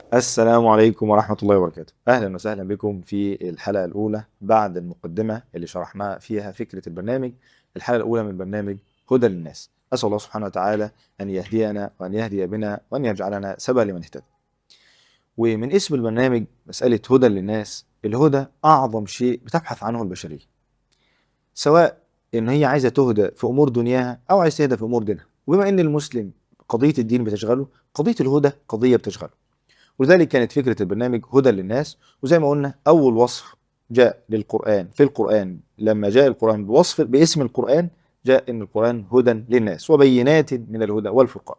السلام عليكم ورحمة الله وبركاته أهلا وسهلا بكم في الحلقة الأولى بعد المقدمة اللي شرحنا فيها فكرة البرنامج الحلقة الأولى من برنامج هدى للناس أسأل الله سبحانه وتعالى أن يهدينا وأن يهدي بنا وأن يجعلنا سبب لمن اهتدى ومن اسم البرنامج مسألة هدى للناس الهدى أعظم شيء بتبحث عنه البشرية سواء إن هي عايزة تهدى في أمور دنياها أو عايزة تهدى في أمور دينها وبما إن المسلم قضية الدين بتشغله قضية الهدى قضية بتشغله ولذلك كانت فكرة البرنامج هدى للناس وزي ما قلنا أول وصف جاء للقرآن في القرآن لما جاء القرآن بوصف باسم القرآن جاء إن القرآن هدى للناس وبينات من الهدى والفرقان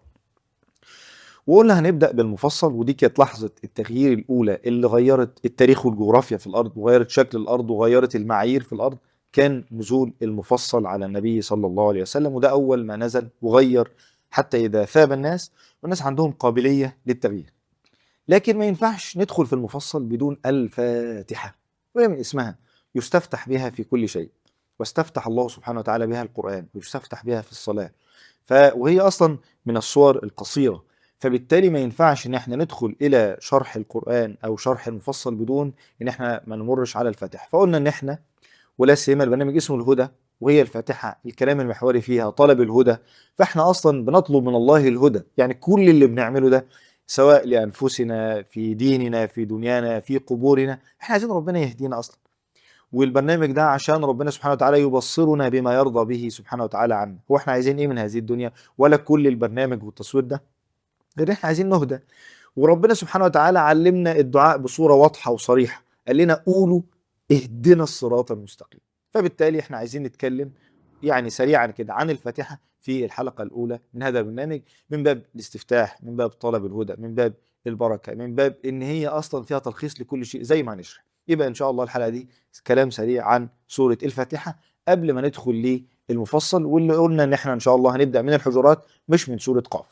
وقلنا هنبدأ بالمفصل ودي كانت لحظة التغيير الأولى اللي غيرت التاريخ والجغرافيا في الأرض وغيرت شكل الأرض وغيرت المعايير في الأرض كان نزول المفصل على النبي صلى الله عليه وسلم وده أول ما نزل وغير حتى إذا ثاب الناس والناس عندهم قابلية للتغيير لكن ما ينفعش ندخل في المفصل بدون الفاتحة وهي من اسمها يستفتح بها في كل شيء واستفتح الله سبحانه وتعالى بها القرآن ويستفتح بها في الصلاة ف... وهي أصلا من الصور القصيرة فبالتالي ما ينفعش ان احنا ندخل الى شرح القرآن او شرح المفصل بدون ان احنا ما نمرش على الفاتحة فقلنا ان احنا ولا سيما البرنامج اسمه الهدى وهي الفاتحة الكلام المحوري فيها طلب الهدى فاحنا اصلا بنطلب من الله الهدى يعني كل اللي بنعمله ده سواء لانفسنا في ديننا في دنيانا في قبورنا احنا عايزين ربنا يهدينا اصلا والبرنامج ده عشان ربنا سبحانه وتعالى يبصرنا بما يرضى به سبحانه وتعالى عنا هو احنا عايزين ايه من هذه الدنيا ولا كل البرنامج والتصوير ده غير احنا عايزين نهدى وربنا سبحانه وتعالى علمنا الدعاء بصوره واضحه وصريحه قال لنا قولوا اهدنا الصراط المستقيم فبالتالي احنا عايزين نتكلم يعني سريعا كده عن الفاتحه في الحلقه الاولى من هذا البرنامج من باب الاستفتاح من باب طلب الهدى من باب البركه من باب ان هي اصلا فيها تلخيص لكل شيء زي ما هنشرح يبقى ان شاء الله الحلقه دي كلام سريع عن سوره الفاتحه قبل ما ندخل للمفصل واللي قلنا ان احنا ان شاء الله هنبدا من الحجرات مش من سوره قاف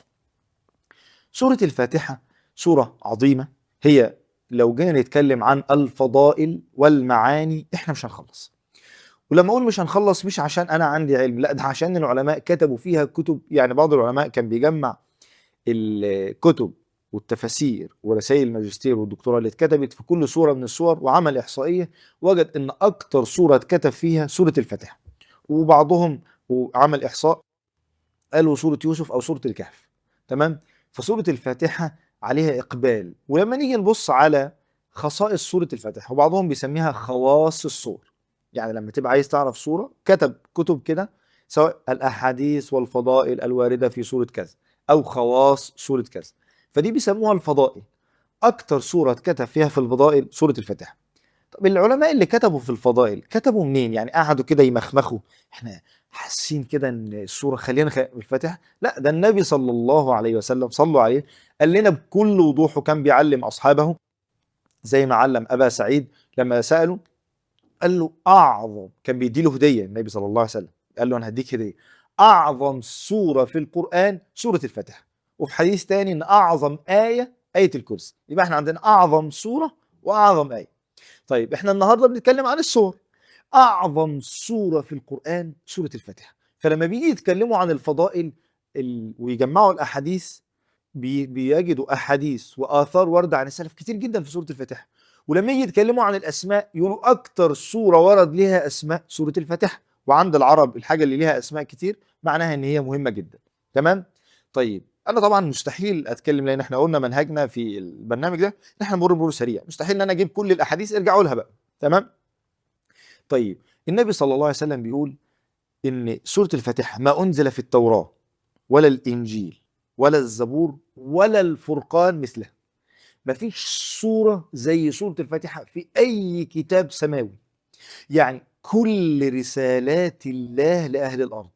سورة الفاتحة سورة عظيمة هي لو جينا نتكلم عن الفضائل والمعاني احنا مش هنخلص ولما اقول مش هنخلص مش عشان انا عندي علم لا ده عشان العلماء كتبوا فيها كتب يعني بعض العلماء كان بيجمع الكتب والتفاسير ورسائل الماجستير والدكتوراه اللي اتكتبت في كل سورة من السور وعمل إحصائية وجد إن أكتر سورة اتكتب فيها سورة الفاتحة وبعضهم عمل إحصاء قالوا سورة يوسف أو سورة الكهف تمام فسورة الفاتحة عليها إقبال ولما نيجي نبص على خصائص سورة الفاتحة وبعضهم بيسميها خواص السور يعني لما تبقى عايز تعرف سورة كتب كتب كده سواء الأحاديث والفضائل الواردة في سورة كذا أو خواص سورة كذا فدي بيسموها الفضائل أكتر سورة اتكتب فيها في الفضائل سورة الفاتحة طب العلماء اللي كتبوا في الفضائل كتبوا منين يعني قعدوا كده يمخمخوا احنا حاسين كده ان السوره خلينا خ... الفاتحه لا ده النبي صلى الله عليه وسلم صلوا عليه قال لنا بكل وضوح وكان بيعلم اصحابه زي ما علم ابا سعيد لما ساله قال له اعظم كان بيدي له هديه النبي صلى الله عليه وسلم قال له انا هديك هديه اعظم سوره في القران سوره الفاتحه وفي حديث تاني ان اعظم ايه ايه الكرسي يبقى احنا عندنا اعظم سوره واعظم ايه طيب احنا النهارده بنتكلم عن السور اعظم سوره في القران سوره الفاتحه فلما بيجي يتكلموا عن الفضائل ال... ويجمعوا الاحاديث بي... بيجدوا احاديث واثار وارده عن السلف كتير جدا في سوره الفاتحه ولما يجي يتكلموا عن الاسماء يقولوا اكتر سوره ورد لها اسماء سوره الفاتحه وعند العرب الحاجه اللي ليها اسماء كتير معناها ان هي مهمه جدا تمام طيب انا طبعا مستحيل اتكلم لان احنا قلنا منهجنا في البرنامج ده ان احنا نمر مرور سريع مستحيل ان انا اجيب كل الاحاديث ارجعوا لها بقى تمام طيب النبي صلى الله عليه وسلم بيقول ان سوره الفاتحه ما انزل في التوراه ولا الانجيل ولا الزبور ولا الفرقان مثلها مفيش سوره زي سوره الفاتحه في اي كتاب سماوي يعني كل رسالات الله لاهل الارض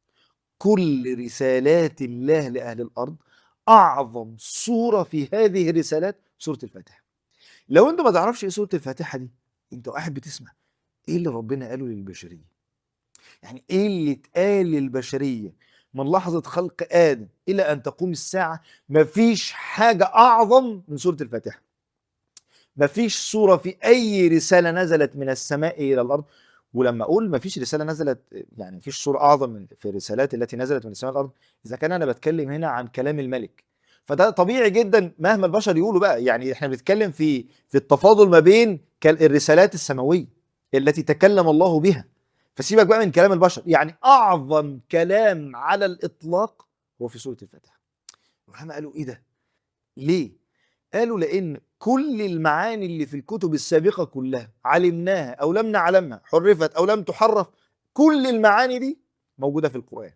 كل رسالات الله لاهل الارض اعظم سوره في هذه الرسالات سوره الفاتحه لو انت ما تعرفش ايه سوره الفاتحه دي انت قاعد بتسمع ايه اللي ربنا قاله للبشريه يعني ايه اللي اتقال للبشريه من لحظه خلق ادم الى ان تقوم الساعه مفيش حاجه اعظم من سوره الفاتحه مفيش سوره في اي رساله نزلت من السماء الى الارض ولما اقول ما فيش رساله نزلت يعني ما فيش صوره اعظم من في الرسالات التي نزلت من السماء الارض اذا كان انا بتكلم هنا عن كلام الملك فده طبيعي جدا مهما البشر يقولوا بقى يعني احنا بنتكلم في في التفاضل ما بين كال- الرسالات السماويه التي تكلم الله بها فسيبك بقى من كلام البشر يعني اعظم كلام على الاطلاق هو في سوره الفاتحه العلماء قالوا ايه ده ليه قالوا لان كل المعاني اللي في الكتب السابقه كلها علمناها او لم نعلمها حرفت او لم تحرف كل المعاني دي موجوده في القران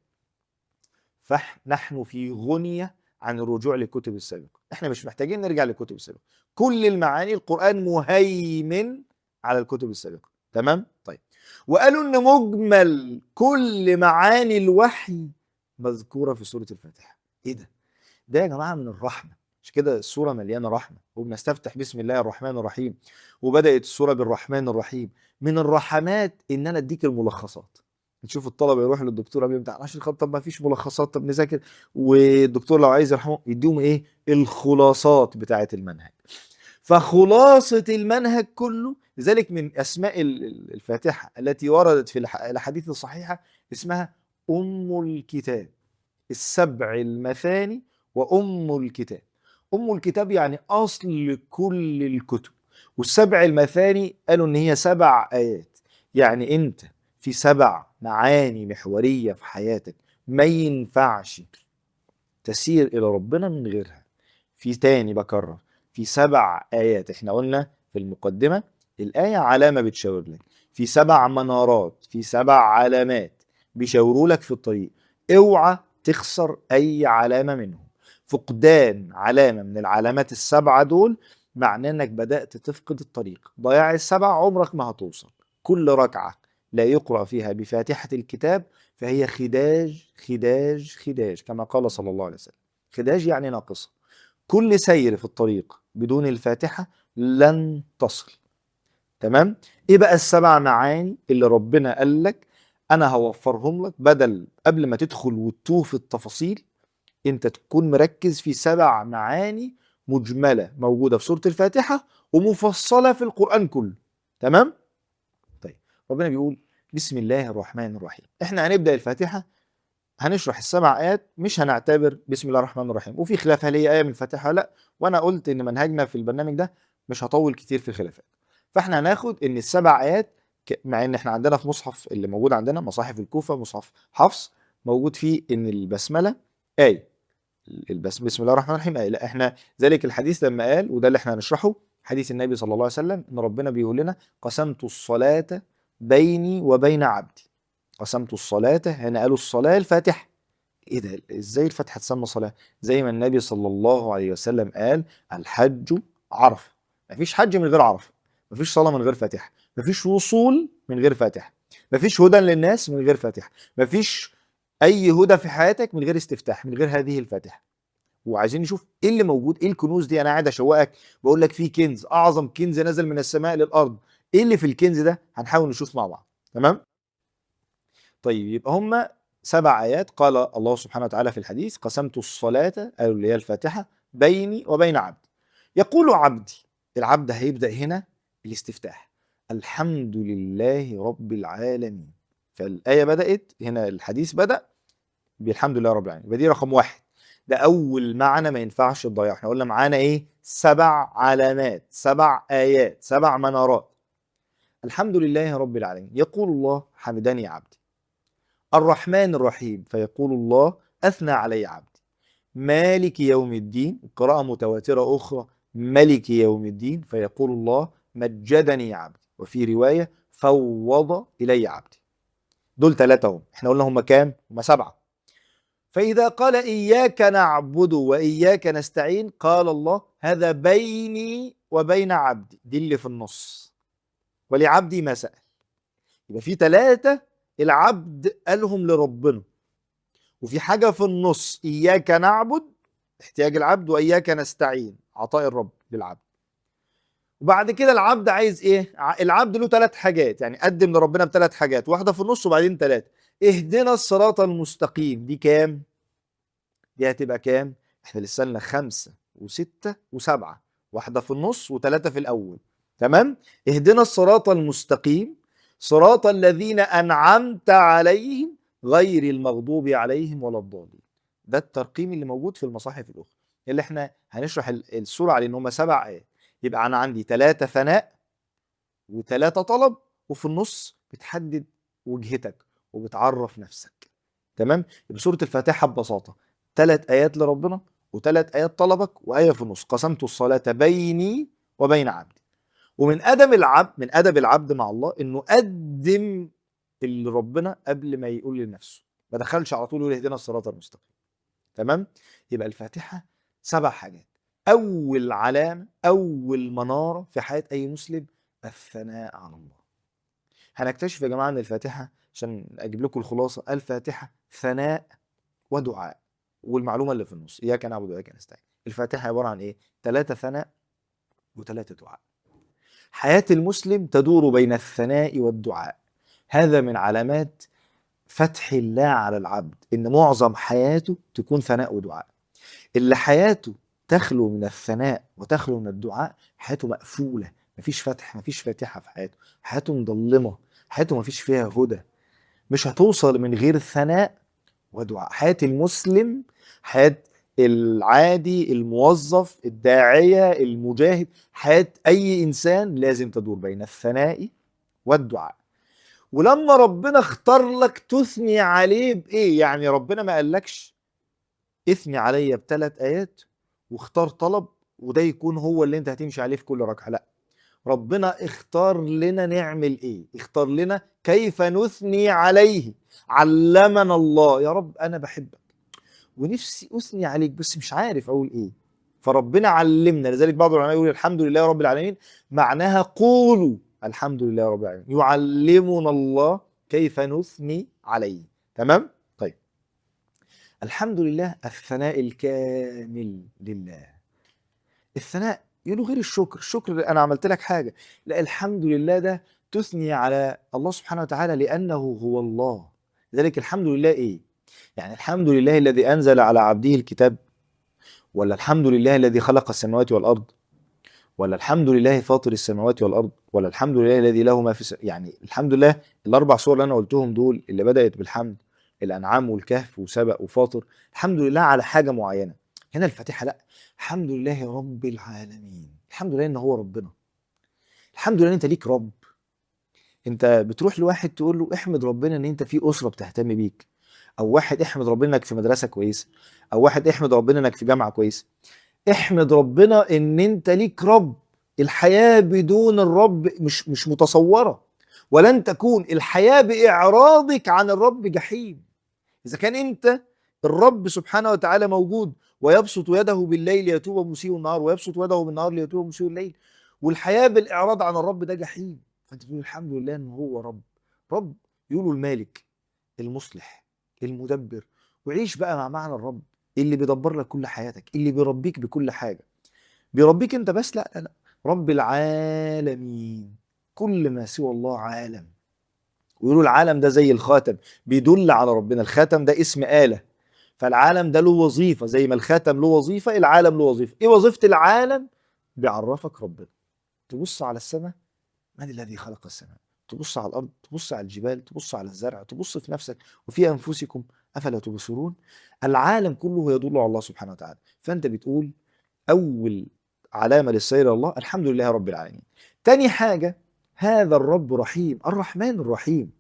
فنحن في غنيه عن الرجوع للكتب السابقه احنا مش محتاجين نرجع للكتب السابقه كل المعاني القران مهيمن على الكتب السابقه تمام طيب وقالوا ان مجمل كل معاني الوحي مذكوره في سوره الفاتحه ايه ده ده يا جماعه من الرحمه مش كده السوره مليانه رحمه وبنستفتح بسم الله الرحمن الرحيم وبدات السوره بالرحمن الرحيم من الرحمات ان انا اديك الملخصات نشوف الطلبه يروحوا للدكتور قبل الامتحان عشان خاطر طب ما فيش ملخصات طب نذاكر والدكتور لو عايز يرحمه يديهم ايه الخلاصات بتاعه المنهج فخلاصه المنهج كله لذلك من اسماء ال- ال- الفاتحه التي وردت في الح- الاحاديث الصحيحه اسمها ام الكتاب السبع المثاني وام الكتاب ام الكتاب يعني اصل كل الكتب والسبع المثاني قالوا ان هي سبع ايات يعني انت في سبع معاني محوريه في حياتك ما ينفعش تسير الى ربنا من غيرها في تاني بكرر في سبع ايات احنا قلنا في المقدمه الايه علامه بتشاور لك في سبع منارات في سبع علامات بيشاوروا لك في الطريق اوعى تخسر اي علامه منهم فقدان علامه من العلامات السبعه دول معناه انك بدات تفقد الطريق ضياع السبع عمرك ما هتوصل كل ركعه لا يقرا فيها بفاتحه الكتاب فهي خداج خداج خداج كما قال صلى الله عليه وسلم خداج يعني ناقصه كل سير في الطريق بدون الفاتحه لن تصل تمام ايه بقى السبع معاني اللي ربنا قال لك انا هوفرهم لك بدل قبل ما تدخل وتتوه في التفاصيل انت تكون مركز في سبع معاني مجمله موجوده في سوره الفاتحه ومفصله في القران كله تمام طيب ربنا بيقول بسم الله الرحمن الرحيم احنا هنبدا الفاتحه هنشرح السبع ايات مش هنعتبر بسم الله الرحمن الرحيم وفي خلاف هل هي ايه من الفاتحه ولا لا وانا قلت ان منهجنا في البرنامج ده مش هطول كتير في الخلافات فاحنا هناخد ان السبع ايات ك- مع ان احنا عندنا في مصحف اللي موجود عندنا مصاحف الكوفه مصحف حفص موجود فيه ان البسمله ايه البس بسم الله الرحمن الرحيم ايه لا احنا ذلك الحديث لما قال وده اللي احنا هنشرحه حديث النبي صلى الله عليه وسلم ان ربنا بيقول لنا قسمت الصلاه بيني وبين عبدي قسمت الصلاه هنا قالوا الصلاه الفاتحه ايه ده ازاي الفاتحه تسمى صلاه زي ما النبي صلى الله عليه وسلم قال الحج عرفه مفيش حج من غير عرفه مفيش صلاه من غير فاتحه مفيش وصول من غير فاتحه مفيش هدى للناس من غير فاتحه مفيش اي هدى في حياتك من غير استفتاح من غير هذه الفاتحه وعايزين نشوف ايه اللي موجود ايه الكنوز دي انا قاعد اشوقك بقول لك في كنز اعظم كنز نزل من السماء للارض ايه اللي في الكنز ده هنحاول نشوف مع بعض تمام طيب يبقى هم سبع ايات قال الله سبحانه وتعالى في الحديث قسمت الصلاه او اللي هي الفاتحه بيني وبين عبدي يقول عبدي العبد هيبدا هنا الاستفتاح الحمد لله رب العالمين فالايه بدات هنا الحديث بدا بالحمد لله رب العالمين يبقى دي رقم واحد ده اول معنى ما ينفعش تضيعه احنا قلنا معانا ايه سبع علامات سبع ايات سبع منارات الحمد لله رب العالمين يقول الله حمدني عبدي الرحمن الرحيم فيقول الله اثنى علي عبدي مالك يوم الدين قراءة متواترة أخرى ملك يوم الدين فيقول الله مجدني عبدي وفي رواية فوض إلي عبدي دول ثلاثة هم احنا قلنا هم كام؟ هم سبعة فإذا قال إياك نعبد وإياك نستعين قال الله هذا بيني وبين عبدي دي اللي في النص ولعبدي ما سأل يبقى في ثلاثة العبد قالهم لربنا وفي حاجة في النص إياك نعبد احتياج العبد وإياك نستعين عطاء الرب للعبد وبعد كده العبد عايز ايه ع- العبد له ثلاث حاجات يعني قدم لربنا بثلاث حاجات واحده في النص وبعدين ثلاثه اهدنا الصراط المستقيم دي كام دي هتبقى كام احنا لسه لنا خمسه وسته وسبعه واحده في النص وثلاثه في الاول تمام اهدنا الصراط المستقيم صراط الذين انعمت عليهم غير المغضوب عليهم ولا الضالين ده الترقيم اللي موجود في المصاحف الاخرى اللي احنا هنشرح ال- السوره على ان هم سبع ايات يبقى انا عندي ثلاثه ثناء وثلاثه طلب وفي النص بتحدد وجهتك وبتعرف نفسك تمام يبقى سوره الفاتحه ببساطه ثلاث ايات لربنا وثلاث ايات طلبك وايه في النص قسمت الصلاه بيني وبين عبدي ومن ادب العبد من ادب العبد مع الله انه قدم اللي ربنا قبل ما يقول لنفسه ما دخلش على طول يقول اهدنا الصراط المستقيم تمام يبقى الفاتحه سبع حاجات اول علامه اول مناره في حياه اي مسلم الثناء على الله هنكتشف يا جماعه ان الفاتحه عشان اجيب لكم الخلاصه الفاتحه ثناء ودعاء والمعلومه اللي في النص اياك نعبد واياك نستعين الفاتحه عباره عن ايه ثلاثه ثناء وثلاثه دعاء حياه المسلم تدور بين الثناء والدعاء هذا من علامات فتح الله على العبد ان معظم حياته تكون ثناء ودعاء اللي حياته تخلو من الثناء وتخلو من الدعاء حياته مقفوله مفيش فتح مفيش فاتحه في حياته حياته مظلمه حياته مفيش فيها هدى مش هتوصل من غير ثناء ودعاء حياه المسلم حياه العادي الموظف الداعيه المجاهد حياه اي انسان لازم تدور بين الثناء والدعاء ولما ربنا اختار لك تثني عليه بايه يعني ربنا ما قالكش اثني عليا بثلاث ايات واختار طلب وده يكون هو اللي انت هتمشي عليه في كل ركعه لا ربنا اختار لنا نعمل ايه اختار لنا كيف نثني عليه علمنا الله يا رب انا بحبك ونفسي اثني عليك بس مش عارف اقول ايه فربنا علمنا لذلك بعض العلماء يقول الحمد لله رب العالمين معناها قولوا الحمد لله رب العالمين يعلمنا الله كيف نثني عليه تمام طيب الحمد لله الثناء الكامل لله الثناء يقولوا غير الشكر الشكر انا عملت لك حاجه لا الحمد لله ده تثني على الله سبحانه وتعالى لانه هو الله لذلك الحمد لله ايه يعني الحمد لله الذي انزل على عبده الكتاب ولا الحمد لله الذي خلق السماوات والارض ولا الحمد لله فاطر السماوات والارض ولا الحمد لله الذي له ما في الس... يعني الحمد لله الاربع صور اللي انا قلتهم دول اللي بدات بالحمد الانعام والكهف وسبق وفاطر الحمد لله على حاجه معينه هنا الفاتحه لا الحمد لله رب العالمين الحمد لله ان هو ربنا الحمد لله ان انت ليك رب انت بتروح لواحد تقول له احمد ربنا ان انت في اسره بتهتم بيك او واحد احمد ربنا انك في مدرسه كويسه او واحد احمد ربنا انك في جامعه كويسه احمد ربنا ان انت ليك رب الحياه بدون الرب مش مش متصوره ولن تكون الحياه باعراضك عن الرب جحيم اذا كان انت الرب سبحانه وتعالى موجود ويبسط يده بالليل ليتوب مسيء النهار ويبسط يده بالنهار ليتوب مسيء الليل والحياه بالاعراض عن الرب ده جحيم فانت تقول الحمد لله ان هو رب رب يقولوا المالك المصلح المدبر وعيش بقى مع معنى الرب اللي بيدبر لك كل حياتك اللي بيربيك بكل حاجه بيربيك انت بس لا لا لا رب العالمين كل ما سوى الله عالم ويقولوا العالم ده زي الخاتم بيدل على ربنا الخاتم ده اسم آلة فالعالم ده له وظيفة زي ما الخاتم له وظيفة العالم له وظيفة ايه وظيفة العالم بيعرفك ربنا تبص على السماء من الذي خلق السماء تبص على الأرض تبص على الجبال تبص على الزرع تبص في نفسك وفي أنفسكم أفلا تبصرون العالم كله يدل على الله سبحانه وتعالى فأنت بتقول أول علامة للسير إلى الله الحمد لله رب العالمين تاني حاجة هذا الرب رحيم الرحمن الرحيم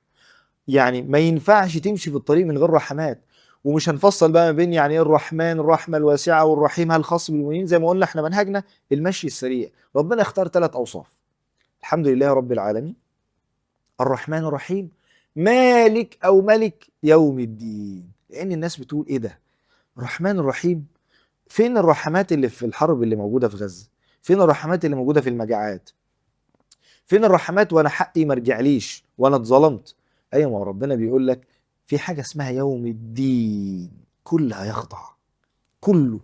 يعني ما ينفعش تمشي في الطريق من غير رحمات ومش هنفصل بقى ما بين يعني ايه الرحمن الرحمه الواسعه والرحيم هل خاص بالمؤمنين زي ما قلنا احنا منهجنا المشي السريع ربنا اختار ثلاث اوصاف الحمد لله رب العالمين الرحمن الرحيم مالك او ملك يوم الدين لان الناس بتقول ايه ده الرحمن الرحيم فين الرحمات اللي في الحرب اللي موجوده في غزه فين الرحمات اللي موجوده في المجاعات فين الرحمات وانا حقي ما رجعليش وانا اتظلمت ايوه ما هو ربنا بيقول لك في حاجه اسمها يوم الدين كل هيخضع كله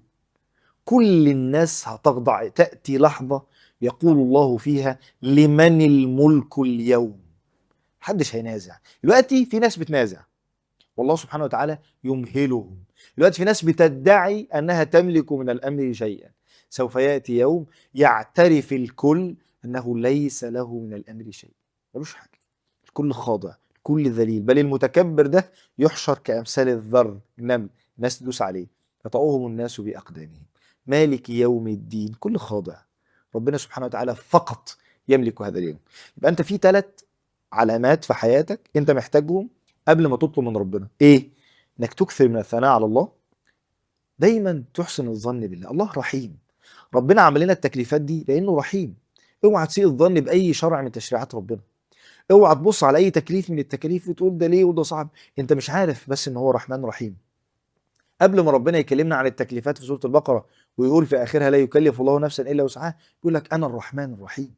كل الناس هتخضع تاتي لحظه يقول الله فيها لمن الملك اليوم محدش هينازع دلوقتي في ناس بتنازع والله سبحانه وتعالى يمهلهم دلوقتي في ناس بتدعي انها تملك من الامر شيئا سوف ياتي يوم يعترف الكل انه ليس له من الامر شيء ملوش حاجه الكل خاضع الكل ذليل بل المتكبر ده يحشر كامثال الذر النمل الناس تدوس عليه يطأهم الناس باقدامهم مالك يوم الدين كل خاضع ربنا سبحانه وتعالى فقط يملك هذا اليوم يبقى انت في ثلاث علامات في حياتك انت محتاجهم قبل ما تطلب من ربنا ايه انك تكثر من الثناء على الله دايما تحسن الظن بالله الله رحيم ربنا عمل لنا التكليفات دي لانه رحيم اوعى تسيء الظن باي شرع من تشريعات ربنا اوعى تبص على اي تكليف من التكاليف وتقول ده ليه وده صعب انت مش عارف بس ان هو رحمن رحيم قبل ما ربنا يكلمنا عن التكليفات في سوره البقره ويقول في اخرها لا يكلف الله نفسا الا وسعها يقول لك انا الرحمن الرحيم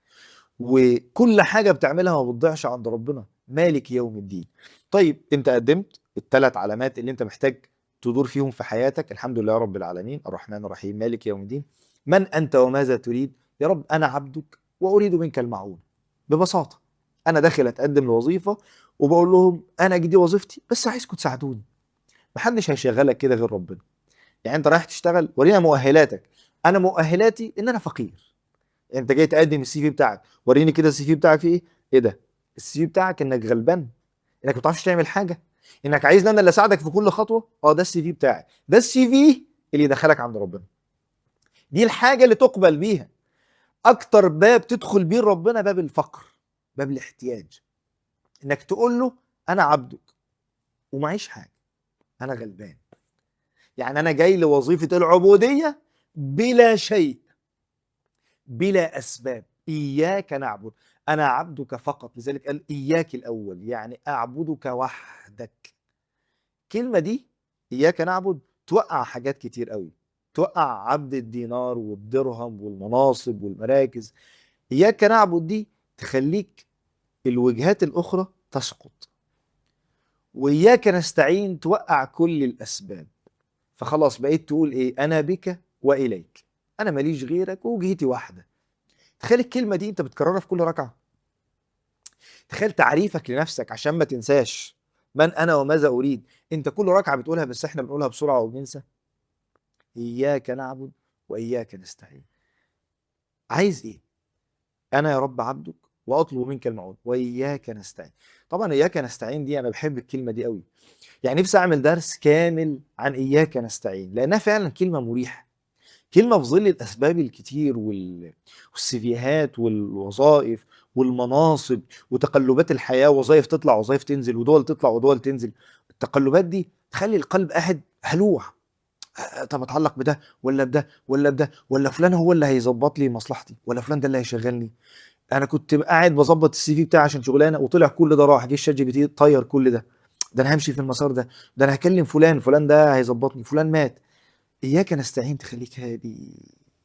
وكل حاجه بتعملها ما بتضيعش عند ربنا مالك يوم الدين طيب انت قدمت الثلاث علامات اللي انت محتاج تدور فيهم في حياتك الحمد لله رب العالمين الرحمن الرحيم مالك يوم الدين من انت وماذا تريد يا رب انا عبدك واريد منك المعون ببساطه انا داخل اتقدم لوظيفه وبقول لهم انا دي وظيفتي بس عايزكم تساعدوني محدش هيشغلك كده غير ربنا يعني انت رايح تشتغل ورينا مؤهلاتك انا مؤهلاتي ان انا فقير انت جاي تقدم السي في بتاعك وريني كده السي في بتاعك فيه ايه ايه ده السي في بتاعك انك غلبان انك ما بتعرفش تعمل حاجه انك عايزني انا اللي اساعدك في كل خطوه اه ده السي في بتاعي ده السي في اللي يدخلك عند ربنا دي الحاجه اللي تقبل بيها اكتر باب تدخل بيه ربنا باب الفقر باب الاحتياج انك تقول له انا عبدك ومعيش حاجه انا غلبان يعني انا جاي لوظيفه العبوديه بلا شيء بلا اسباب اياك نعبد انا عبدك فقط لذلك قال اياك الاول يعني اعبدك وحدك الكلمه دي اياك نعبد توقع حاجات كتير قوي توقع عبد الدينار والدرهم والمناصب والمراكز اياك نعبد دي تخليك الوجهات الاخرى تسقط واياك نستعين توقع كل الاسباب فخلاص بقيت تقول ايه انا بك واليك انا ماليش غيرك ووجهتي واحده تخيل الكلمه دي انت بتكررها في كل ركعه تخيل تعريفك لنفسك عشان ما تنساش من انا وماذا اريد انت كل ركعه بتقولها بس احنا بنقولها بسرعه وبننسى اياك نعبد واياك نستعين عايز ايه انا يا رب عبدك واطلب منك المعون واياك نستعين طبعا اياك نستعين دي انا بحب الكلمه دي قوي يعني نفسي اعمل درس كامل عن اياك نستعين لانها فعلا كلمه مريحه كلمه في ظل الاسباب الكتير وال... والسيفيهات والوظائف والمناصب وتقلبات الحياه وظائف تطلع وظائف تنزل ودول تطلع ودول تنزل التقلبات دي تخلي القلب قاعد هلوع آه، طب اتعلق بده ولا بده ولا بده ولا فلان هو اللي هيظبط لي مصلحتي ولا فلان ده اللي هيشغلني انا كنت قاعد بظبط السي في بتاعي عشان شغلانه وطلع كل ده راح جه الشات جي بي تي طير كل ده ده انا همشي في المسار ده ده انا هكلم فلان فلان ده هيظبطني فلان مات اياك نستعين تخليك هادي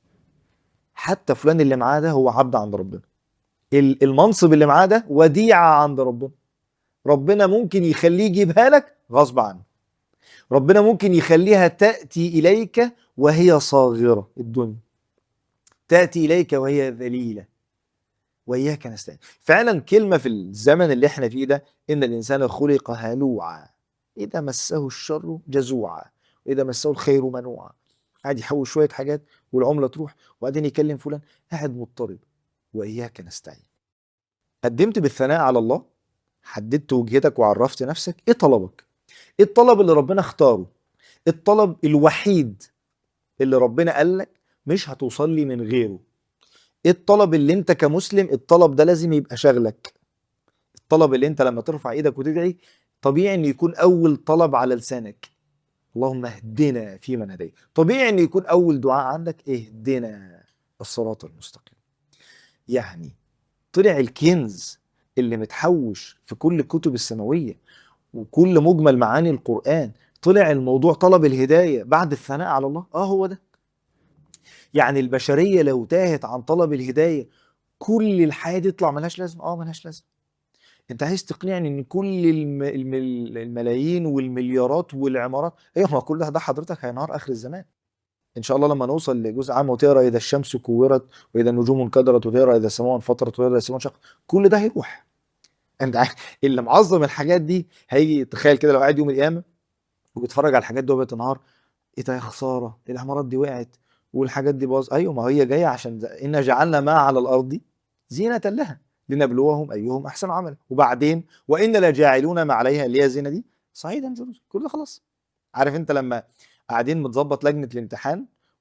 حتى فلان اللي معاه ده هو عبد عند ربنا ال- المنصب اللي معاه ده وديعه عند ربنا ربنا ممكن يخليه يجيبها لك غصب عنه ربنا ممكن يخليها تاتي اليك وهي صاغره الدنيا تاتي اليك وهي ذليله واياك نستعين فعلا كلمه في الزمن اللي احنا فيه ده ان الانسان خلق هلوعا اذا مسه الشر جزوعا واذا مسه الخير منوعا قاعد يحوش شويه حاجات والعمله تروح وبعدين يكلم فلان قاعد مضطرب واياك نستعين قدمت بالثناء على الله حددت وجهتك وعرفت نفسك ايه طلبك ايه الطلب اللي ربنا اختاره الطلب الوحيد اللي ربنا قال لك مش هتوصل لي من غيره ايه الطلب اللي انت كمسلم الطلب ده لازم يبقى شغلك الطلب اللي انت لما ترفع ايدك وتدعي طبيعي انه يكون اول طلب على لسانك اللهم اهدنا فيمن هديت طبيعي انه يكون اول دعاء عندك اهدنا الصراط المستقيم يعني طلع الكنز اللي متحوش في كل الكتب السماويه وكل مجمل معاني القران طلع الموضوع طلب الهدايه بعد الثناء على الله اه هو ده يعني البشريه لو تاهت عن طلب الهدايه كل الحياه دي تطلع ملهاش لازمه اه ملهاش لازمه انت عايز تقنعني ان كل الم... الم... الملايين والمليارات والعمارات ايوه ما كل ده ده حضرتك هينهار اخر الزمان ان شاء الله لما نوصل لجزء عام وتقرا اذا الشمس كورت واذا النجوم انكدرت وتقرا اذا السماء انفطرت وتقرا اذا السماء انشقت كل ده هيروح انت عارف اللي معظم الحاجات دي هيجي تخيل كده لو قاعد يوم القيامه وبيتفرج على الحاجات دي وهي بتنهار ايه ده يا خساره العمارات دي وقعت والحاجات دي باظ ايوه ما هي جايه عشان ان جعلنا ما على الارض زينه لها لنبلوهم ايهم احسن عملا وبعدين وان لجاعلون ما عليها اللي هي الزينه دي صعيدا جرزا كل ده خلاص عارف انت لما قاعدين متظبط لجنه الامتحان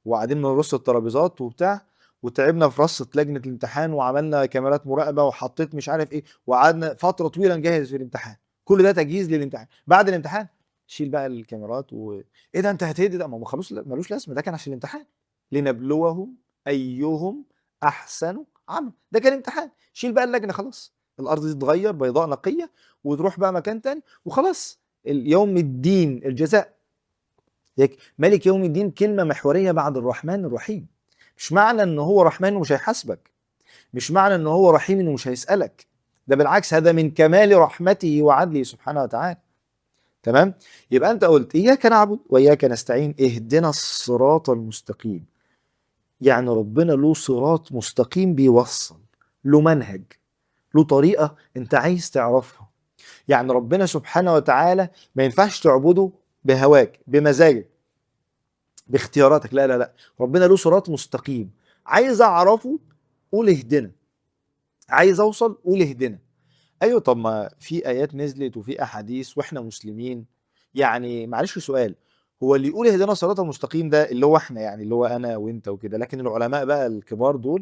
وقاعدين بنرص الترابيزات وبتاع وتعبنا في رصة لجنة الامتحان وعملنا كاميرات مراقبة وحطيت مش عارف ايه وقعدنا فترة طويلة نجهز في الامتحان كل ده تجهيز للامتحان بعد الامتحان شيل بقى الكاميرات و ايه ده انت هتهدي ده ما هو خلاص ملوش لازمه ده كان عشان الامتحان لنبلوهم ايهم احسن عمل ده كان امتحان شيل بقى اللجنه خلاص الارض دي تتغير بيضاء نقيه وتروح بقى مكان تاني وخلاص يوم الدين الجزاء هيك ملك يوم الدين كلمه محوريه بعد الرحمن الرحيم مش معنى ان هو رحمن ومش هيحاسبك مش معنى ان هو رحيم انه مش هيسالك ده بالعكس هذا من كمال رحمته وعدله سبحانه وتعالى تمام يبقى انت قلت اياك نعبد واياك نستعين اهدنا الصراط المستقيم يعني ربنا له صراط مستقيم بيوصل له منهج له طريقه انت عايز تعرفها يعني ربنا سبحانه وتعالى ما ينفعش تعبده بهواك بمزاجك باختياراتك لا لا لا ربنا له صراط مستقيم عايز اعرفه قول اهدنا عايز اوصل قول اهدنا ايوه طب ما في ايات نزلت وفي احاديث واحنا مسلمين يعني معلش سؤال هو اللي يقول اهدنا الصراط المستقيم ده اللي هو احنا يعني اللي هو انا وانت وكده لكن العلماء بقى الكبار دول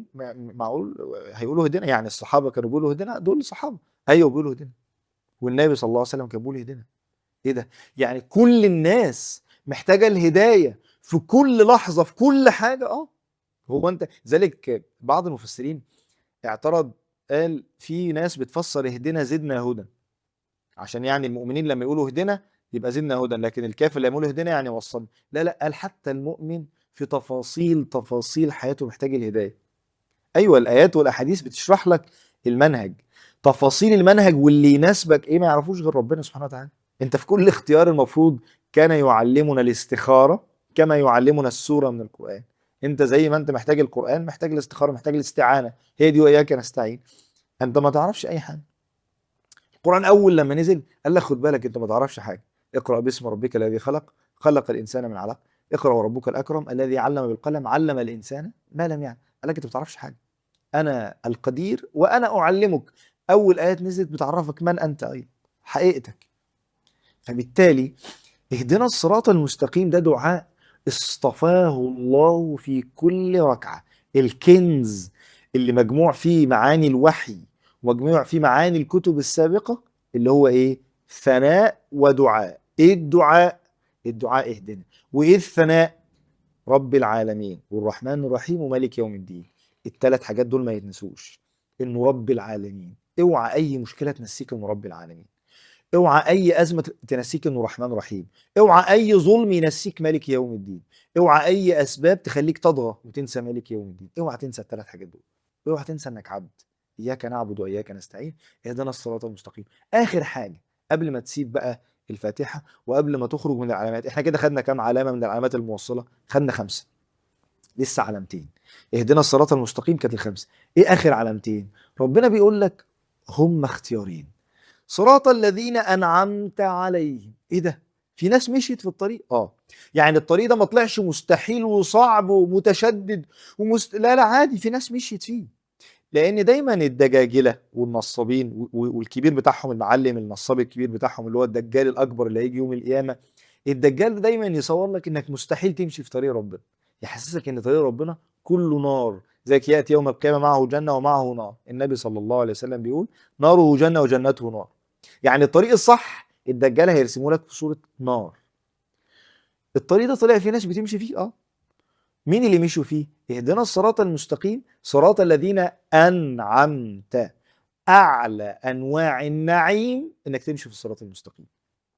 معقول هيقولوا اهدنا يعني الصحابه كانوا بيقولوا اهدنا دول الصحابه ايوه بيقولوا اهدنا والنبي صلى الله عليه وسلم كان بيقول اهدنا ايه ده يعني كل الناس محتاجه الهدايه في كل لحظه في كل حاجه اه هو انت ذلك بعض المفسرين اعترض قال في ناس بتفسر اهدنا زدنا هدى عشان يعني المؤمنين لما يقولوا اهدنا يبقى زدنا هدى لكن الكافر لما يقول اهدنا يعني وصلنا لا لا قال حتى المؤمن في تفاصيل تفاصيل حياته محتاج الهدايه ايوه الايات والاحاديث بتشرح لك المنهج تفاصيل المنهج واللي يناسبك ايه ما يعرفوش غير ربنا سبحانه وتعالى انت في كل اختيار المفروض كان يعلمنا الاستخاره كما يعلمنا السوره من القران انت زي ما انت محتاج القران محتاج الاستخاره محتاج الاستعانه هي دي واياك نستعين انت ما تعرفش اي حاجه القران اول لما نزل قال لك خد بالك انت ما تعرفش حاجه اقرا باسم ربك الذي خلق خلق الانسان من علق اقرا وربك الاكرم الذي علم بالقلم علم الانسان ما لم يعلم قال لك انت ما بتعرفش حاجه انا القدير وانا اعلمك اول ايات نزلت بتعرفك من انت ايضا حقيقتك فبالتالي اهدنا الصراط المستقيم ده دعاء اصطفاه الله في كل ركعه الكنز اللي مجموع فيه معاني الوحي ومجموع فيه معاني الكتب السابقه اللي هو ايه ثناء ودعاء ايه الدعاء الدعاء اهدنا وايه الثناء رب العالمين والرحمن الرحيم ومالك يوم الدين الثلاث حاجات دول ما يتنسوش انه رب العالمين اوعى اي مشكله تنسيك انه رب العالمين اوعى اي ازمه تنسيك انه رحمن رحيم اوعى اي ظلم ينسيك مالك يوم الدين اوعى اي اسباب تخليك تضغى وتنسى مالك يوم الدين اوعى تنسى الثلاث حاجات دول اوعى تنسى انك عبد اياك نعبد واياك نستعين اهدنا الصراط المستقيم اخر حاجه قبل ما تسيب بقى الفاتحه وقبل ما تخرج من العلامات احنا كده خدنا كام علامه من العلامات الموصله خدنا خمسه لسه علامتين اهدنا الصراط المستقيم كانت الخمسه ايه اخر علامتين ربنا بيقول لك هم اختيارين صراط الذين انعمت عليهم ايه ده في ناس مشيت في الطريق اه يعني الطريق ده ما طلعش مستحيل وصعب ومتشدد ومست... لا لا عادي في ناس مشيت فيه لان دايما الدجاجله والنصابين والكبير بتاعهم المعلم النصاب الكبير بتاعهم اللي هو الدجال الاكبر اللي هيجي يوم القيامه الدجال ده دايما يصور لك انك مستحيل تمشي في طريق ربنا يحسسك ان طريق ربنا كله نار زيك ياتي يوم القيامه معه جنه ومعه نار النبي صلى الله عليه وسلم بيقول ناره جنه وجنته نار يعني الطريق الصح الدجال هيرسمه لك في صوره نار الطريق ده طلع فيه ناس بتمشي فيه اه مين اللي مشوا فيه اهدنا الصراط المستقيم صراط الذين انعمت اعلى انواع النعيم انك تمشي في الصراط المستقيم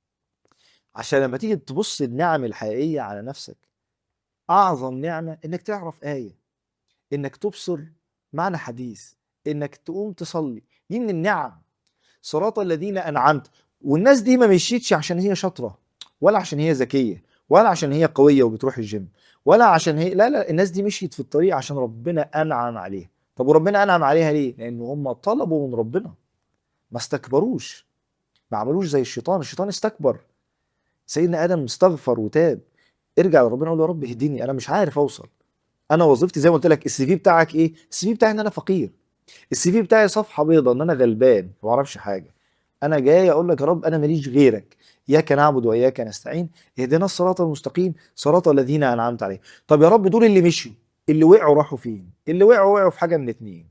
عشان لما تيجي تبص النعم الحقيقيه على نفسك اعظم نعمه انك تعرف ايه انك تبصر معنى حديث انك تقوم تصلي دي من النعم صراط الذين انعمت والناس دي ما مشيتش عشان هي شاطره ولا عشان هي ذكيه ولا عشان هي قويه وبتروح الجيم ولا عشان هي لا لا الناس دي مشيت في الطريق عشان ربنا انعم عليها طب وربنا انعم عليها ليه لان هم طلبوا من ربنا ما استكبروش ما عملوش زي الشيطان الشيطان استكبر سيدنا ادم استغفر وتاب ارجع لربنا قول يا رب اهديني انا مش عارف اوصل انا وظيفتي زي ما قلت لك السي في بتاعك ايه السي في بتاعي ان انا فقير السي في بتاعي صفحه بيضاء ان انا غلبان ما اعرفش حاجه انا جاي اقول لك يا رب انا ماليش غيرك اياك نعبد واياك نستعين اهدنا الصراط المستقيم صراط الذين انعمت عليهم طب يا رب دول اللي مشوا اللي وقعوا راحوا فين اللي وقعوا وقعوا في حاجه من اتنين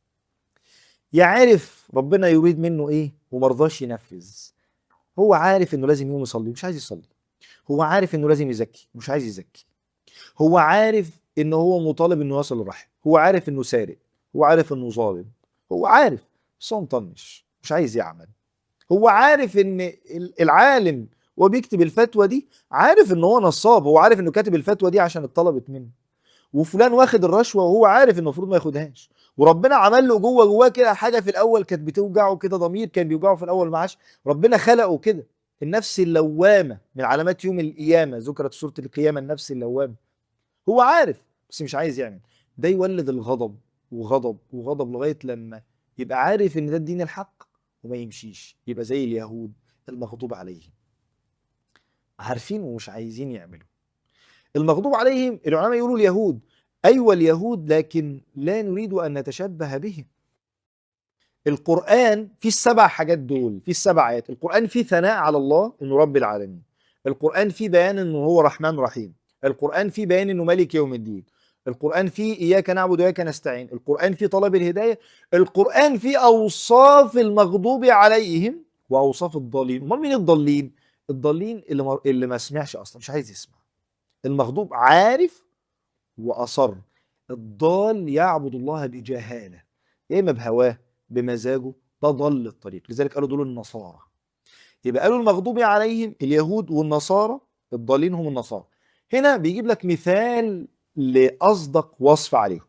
يا عارف ربنا يريد منه ايه ومرضاش ينفذ هو عارف انه لازم يقوم يصلي مش عايز يصلي هو عارف انه لازم يزكي مش عايز يزكي هو عارف ان هو مطالب انه يصل الرحم هو عارف انه سارق هو عارف انه ظالم هو عارف بس هو مطنش مش عايز يعمل هو عارف ان العالم وهو بيكتب الفتوى دي عارف ان هو نصاب هو عارف انه كاتب الفتوى دي عشان اتطلبت منه وفلان واخد الرشوه وهو عارف انه المفروض ما ياخدهاش وربنا عمل له جوه جواه كده حاجه في الاول كانت بتوجعه كده ضمير كان بيوجعه في الاول ما عادش ربنا خلقه كده النفس اللوامه من علامات يوم القيامه ذكرت سوره القيامه النفس اللوامه هو عارف بس مش عايز يعمل ده يولد الغضب وغضب وغضب لغايه لما يبقى عارف ان ده الدين الحق وما يمشيش يبقى زي اليهود المغضوب عليهم عارفين ومش عايزين يعملوا المغضوب عليهم العلماء يقولوا اليهود ايوه اليهود لكن لا نريد ان نتشبه بهم القرآن فيه السبع حاجات دول فيه السبع آيات القرآن فيه ثناء على الله إنه رب العالمين القرآن فيه بيان إنه هو رحمن رحيم القرآن فيه بيان إنه ملك يوم الدين القرآن فيه إياك نعبد وإياك نستعين القرآن فيه طلب الهداية القرآن فيه أوصاف المغضوب عليهم وأوصاف الضالين أمال مين الضالين الضالين اللي ما, اللي ما سمعش أصلا مش عايز يسمع المغضوب عارف وأصر الضال يعبد الله بجهالة يا إما بهواه بمزاجه ده ضل الطريق لذلك قالوا دول النصارى يبقى قالوا المغضوب عليهم اليهود والنصارى الضالين هم النصارى هنا بيجيب لك مثال لاصدق وصف عليهم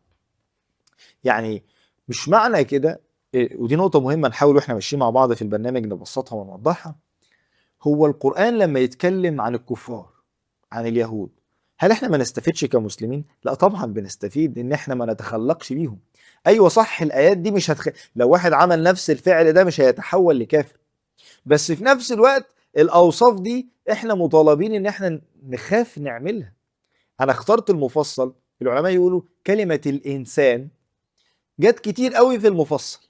يعني مش معنى كده ودي نقطه مهمه نحاول واحنا ماشيين مع بعض في البرنامج نبسطها ونوضحها هو القران لما يتكلم عن الكفار عن اليهود هل احنا ما نستفيدش كمسلمين لا طبعا بنستفيد ان احنا ما نتخلقش بيهم ايوه صح الايات دي مش هتخ... لو واحد عمل نفس الفعل ده مش هيتحول لكافر بس في نفس الوقت الاوصاف دي احنا مطالبين ان احنا نخاف نعملها انا اخترت المفصل العلماء يقولوا كلمه الانسان جت كتير قوي في المفصل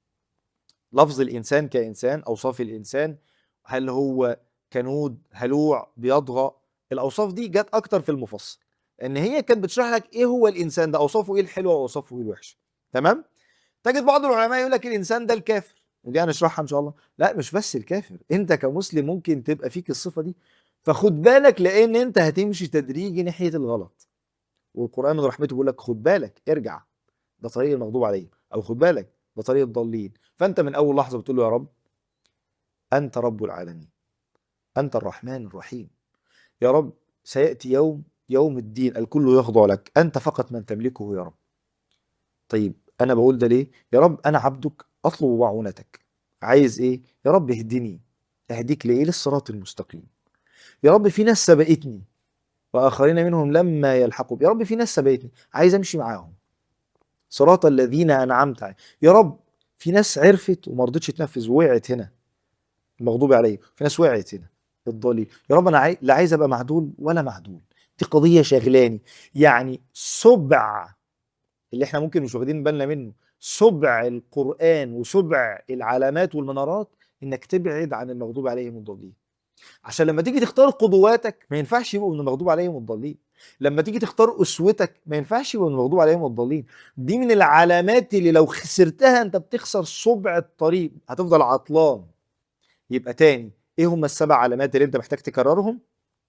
لفظ الانسان كانسان اوصاف الانسان هل هو كنود هلوع بيضغى الاوصاف دي جت اكتر في المفصل ان هي كانت بتشرح لك ايه هو الانسان ده اوصافه ايه الحلوه واوصافه ايه الوحشه تمام تجد بعض العلماء يقول لك الانسان ده الكافر ودي هنشرحها ان شاء الله لا مش بس الكافر انت كمسلم ممكن تبقى فيك الصفه دي فخد بالك لان انت هتمشي تدريجي ناحيه الغلط والقران من رحمته بيقول لك خد بالك ارجع ده طريق المغضوب عليه او خد بالك ده طريق الضالين فانت من اول لحظه بتقول له يا رب انت رب العالمين انت الرحمن الرحيم يا رب سياتي يوم يوم الدين الكل يخضع لك انت فقط من تملكه يا رب طيب انا بقول ده ليه يا رب انا عبدك اطلب معونتك عايز ايه يا رب اهدني اهديك لايه للصراط المستقيم يا رب في ناس سبقتني واخرين منهم لما يلحقوا يا رب في ناس سبقتني عايز امشي معاهم صراط الذين انعمت عليهم يا رب في ناس عرفت وما رضتش تنفذ ووقعت هنا المغضوب عليهم في ناس وقعت هنا الضالين يا رب انا عاي... لا عايز ابقى معدول ولا معدول دي قضيه شغلاني يعني سبع اللي احنا ممكن مش واخدين بالنا منه سبع القرآن وسبع العلامات والمنارات انك تبعد عن المغضوب عليهم الضالين عشان لما تيجي تختار قدواتك ما ينفعش يبقوا من المغضوب عليهم الضالين لما تيجي تختار اسوتك ما ينفعش يبقوا من المغضوب عليهم الضالين دي من العلامات اللي لو خسرتها انت بتخسر سبع الطريق هتفضل عطلان يبقى تاني ايه هم السبع علامات اللي انت محتاج تكررهم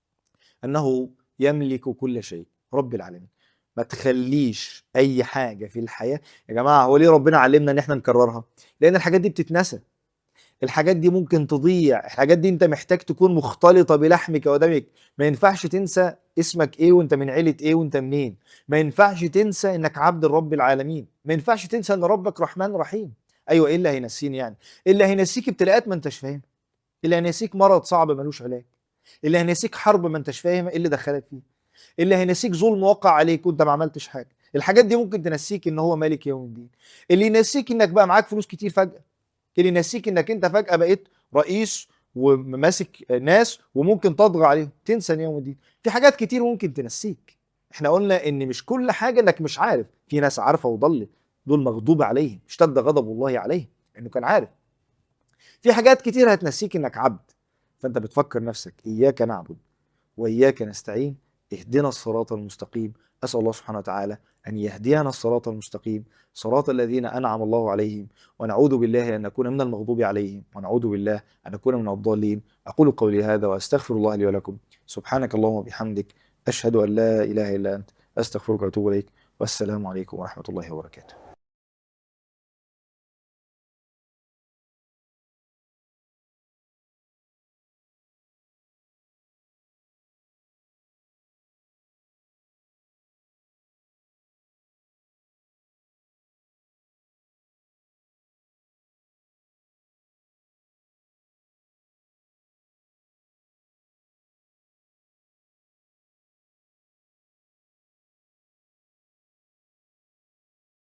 انه يملك كل شيء رب العالمين ما تخليش اي حاجه في الحياه يا جماعه هو ليه ربنا علمنا ان احنا نكررها لان الحاجات دي بتتنسى الحاجات دي ممكن تضيع الحاجات دي انت محتاج تكون مختلطه بلحمك ودمك ما ينفعش تنسى اسمك ايه وانت من عيله ايه وانت منين ما ينفعش تنسى انك عبد الرب العالمين ما ينفعش تنسى ان ربك رحمن رحيم ايوه ايه اللي هينسيني يعني اللي هينسيك ابتلاءات ما انتش فاهم اللي هينسيك مرض صعب ملوش علاج اللي هينسيك حرب ما انتش فاهم ايه اللي دخلك فيه اللي هينسيك ظلم وقع عليك وانت ما عملتش حاجه الحاجات دي ممكن تنسيك ان هو مالك يوم الدين اللي ينسيك انك بقى معاك فلوس كتير فجاه اللي ينسيك انك انت فجاه بقيت رئيس وماسك ناس وممكن تطغى عليهم تنسى يوم الدين في حاجات كتير ممكن تنسيك احنا قلنا ان مش كل حاجه انك مش عارف في ناس عارفه وضلت دول مغضوب عليهم اشتد غضب الله عليهم انه كان عارف في حاجات كتير هتنسيك انك عبد فانت بتفكر نفسك اياك نعبد واياك نستعين اهدنا الصراط المستقيم اسال الله سبحانه وتعالى ان يهدينا الصراط المستقيم صراط الذين انعم الله عليهم ونعوذ بالله ان نكون من المغضوب عليهم ونعوذ بالله ان نكون من الضالين اقول قولي هذا واستغفر الله لي ولكم سبحانك اللهم وبحمدك اشهد ان لا اله الا انت استغفرك واتوب اليك والسلام عليكم ورحمه الله وبركاته